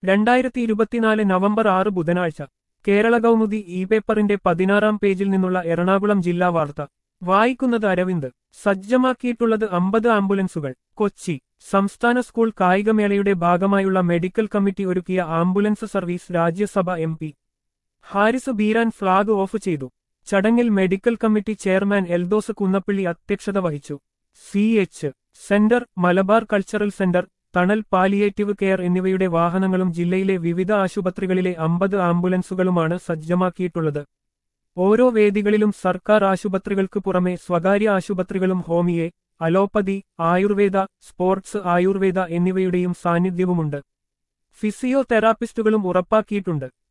രണ്ടായിരത്തി ഇരുപത്തിനാല് നവംബർ ആറ് ബുധനാഴ്ച കേരള കൗമുദി ഇ പേപ്പറിന്റെ പതിനാറാം പേജിൽ നിന്നുള്ള എറണാകുളം ജില്ലാ വാർത്ത വായിക്കുന്നത് അരവിന്ദ് സജ്ജമാക്കിയിട്ടുള്ളത് അമ്പത് ആംബുലൻസുകൾ കൊച്ചി സംസ്ഥാന സ്കൂൾ കായികമേളയുടെ ഭാഗമായുള്ള മെഡിക്കൽ കമ്മിറ്റി ഒരുക്കിയ ambulance service Rajya Sabha M P Haris Beeran flag off ചെയ്തു ചടങ്ങിൽ medical committee chairman Eldhose Kunnappilly അധ്യക്ഷത വഹിച്ചു C H centre Malabar cultural centre Thanal palliative care എന്നിവയുടെ വാഹനങ്ങളും ജില്ലയിലെ വിവിധ ആശുപത്രികളിലെ അമ്പത് ആംബുലൻസുകളുമാണ് സജ്ജമാക്കിയിട്ടുള്ളത് ഓരോ വേദികളിലും സർക്കാർ ആശുപത്രികൾക്ക് പുറമെ സ്വകാര്യ ആശുപത്രികളും homeo allopathy Ayurveda sports Ayurveda എന്നിവയുടെയും സാന്നിധ്യവുമുണ്ട് ഫിസിയോതെറാപ്പിസ്റ്റുകളും ഉറപ്പാക്കിയിട്ടുണ്ട്